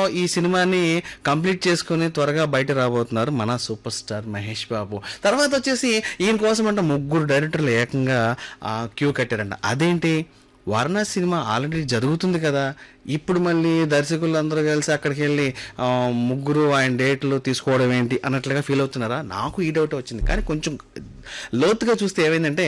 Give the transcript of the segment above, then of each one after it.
ఈ సినిమాని కంప్లీట్ చేసుకుని త్వరగా బయట రాబోతున్నారు మన సూపర్ స్టార్ మహేష్ బాబు తర్వాత వచ్చేసి ఈయన కోసం అంటే ముగ్గురు డైరెక్టర్లు ఏకంగా ఆ, క్యూ కట్టారంట అదేంటి వారణాసి సినిమా ఆల్రెడీ జరుగుతుంది కదా ఇప్పుడు మళ్ళీ దర్శకులు అందరూ కలిసి అక్కడికి వెళ్ళి ఆ, ముగ్గురు ఆయన డేట్లు తీసుకోవడం ఏంటి అన్నట్లుగా ఫీల్ అవుతున్నారా నాకు ఈ డౌట్ వచ్చింది కానీ కొంచెం లోతుగా చూస్తే ఏమైందంటే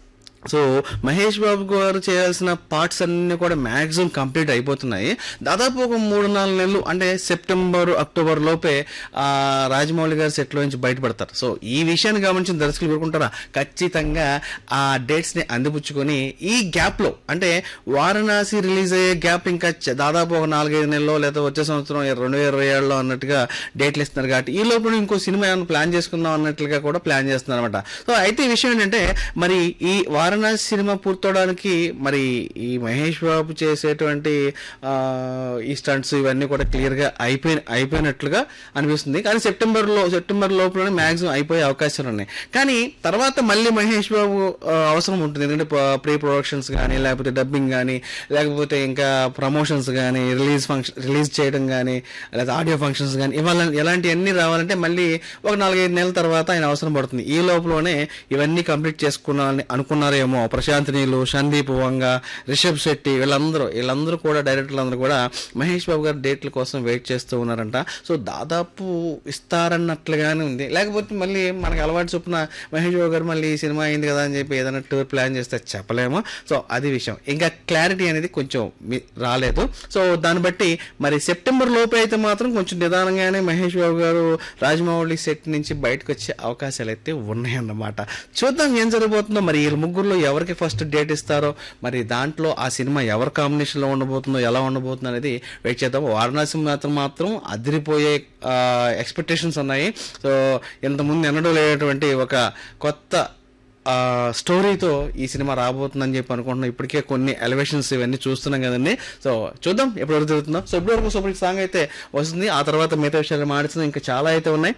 సో మహేష్ బాబు గారు చేయాల్సిన పార్ట్స్ అన్నీ కూడా మ్యాక్సిమం కంప్లీట్ అయిపోతున్నాయి దాదాపు ఒక మూడు నాలుగు నెలలు అంటే సెప్టెంబర్ అక్టోబర్ లోపే ఆ, రాజమౌళి గారు సెట్లో నుంచి బయటపడతారు సో ఈ విషయాన్ని గమనించిన దర్శకులు కోరుకుంటారా ఖచ్చితంగా ఆ డేట్స్ని అందిపుచ్చుకొని ఈ గ్యాప్లో అంటే వారణాసి రిలీజ్ అయ్యే గ్యాప్ ఇంకా చ- దాదాపు ఒక నాలుగైదు నెలలో లేదా వచ్చే సంవత్సరం రెండు వేల ఇరవై ఏడులో అన్నట్టుగా డేట్లు ఇస్తున్నారు కాబట్టి ఈ లోపల ఇంకో సినిమా ఏమైనా ప్లాన్ చేసుకుందాం అన్నట్లుగా కూడా ప్లాన్ చేస్తున్నారు అనమాట సో అయితే ఈ విషయం ఏంటంటే మరి ఈ వారణాసి సినిమా పూర్తవడానికి మరి ఈ మహేష్ బాబు చేసేటువంటి ఆ, ఈ స్టంట్స్ ఇవన్నీ కూడా క్లియర్గా అయిపోయి అయిపోయినట్లుగా అనిపిస్తుంది కానీ సెప్టెంబర్లో సెప్టెంబర్ లోపలనే మ్యాక్సిమం అయిపోయే అవకాశాలు ఉన్నాయి కానీ తర్వాత మళ్ళీ మహేష్ బాబు ఆ, అవసరం ఉంటుంది ఎందుకంటే ప్రీ ప్రొడక్షన్స్ కానీ లేకపోతే డబ్బింగ్ కానీ లేకపోతే ఇంకా ప్రమోషన్స్ కానీ రిలీజ్ ఫంక్షన్ రిలీజ్ చేయడం కానీ లేదా ఆడియో ఫంక్షన్స్ కానీ ఇవాళ ఇలాంటివన్నీ రావాలంటే మళ్ళీ ఒక నాలుగైదు నెలల తర్వాత ఆయన అవసరం పడుతుంది ఈ లోపలనే ఇవన్నీ కంప్లీట్ చేసుకున్నారని అనుకున్నారేమో ప్రశాంత్ నీలు సందీప్ వంగ రిషబ్ శెట్టి వీళ్ళందరూ వీళ్ళందరూ కూడా డైరెక్టర్లు అందరూ కూడా మహేష్ బాబు గారి డేట్ల కోసం వెయిట్ చేస్తూ ఉన్నారంట సో దాదాపు ఇస్తారన్నట్లుగానే ఉంది లేకపోతే మళ్ళీ మనకి అలవాటు చొప్పున మహేష్ బాబు గారు మళ్ళీ ఈ సినిమా అయింది కదా అని చెప్పి ఏదైనా టూర్ ప్లాన్ చేస్తే చెప్పలేము సో అది విషయం ఇంకా క్లారిటీ అనేది కొంచెం మీ- రాలేదు సో దాన్ని బట్టి మరి సెప్టెంబర్ లోపే అయితే మాత్రం కొంచెం నిదానంగానే మహేష్ బాబు గారు రాజమౌళి సెట్ నుంచి బయటకు వచ్చే అవకాశాలు అయితే ఉన్నాయన్నమాట చూద్దాం ఏం జరగబోతుందో మరి వీళ్ళ ముగ్గురులో ఎవరికి ఫస్ట్ డేట్ ఇస్తారో మరి దాంట్లో ఆ సినిమా ఎవరి కాంబినేషన్లో ఉండబోతుందో ఎలా ఉండబోతుందో అనేది వెయిట్ చేద్దాం వారణాసి మాత్రం మాత్రం అదిరిపోయే ఎక్స్పెక్టేషన్స్ ఉన్నాయి సో ఇంతకుముందు ఎన్నడూ లేనటువంటి ఒక కొత్త ఆ, స్టోరీతో ఈ సినిమా రాబోతుందని చెప్పి అనుకుంటున్నాం ఇప్పటికే కొన్ని ఎలివేషన్స్ ఇవన్నీ చూస్తున్నాం కదండి సో చూద్దాం ఎప్పటివరకు జరుగుతుందో సో ఇప్పటివరకు సూపర్ హిట్ సాంగ్ అయితే వస్తుంది ఆ తర్వాత మిగతా విషయాలు మాడుతుంది ఇంకా చాలా అయితే ఉన్నాయి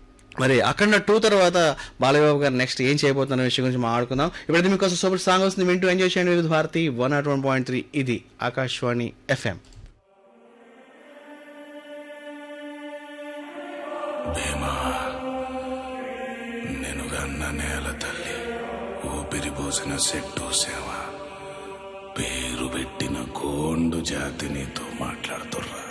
మరి అఖండ టూ తర్వాత బాలయ్యబాబు గారు నెక్స్ట్ ఏం చేయబోతున్న విషయం గురించి మాట్లాడుకుందాం ఇప్పుడైతే మీకోసం సూపర్ సాంగ్ వస్తుంది వింటూ ఎంజాయ్ చేయండి Vividh Bharati one naught one point three ఇది ఆకాశవాణి ఎఫ్ఎం భీమా నేను గన్న నేల తల్లి ఊపిరి పోసిన చెట్టు సేవ పేరు పెట్టిన గోండు జాతి నీతో మాట్లాడుతుర్రా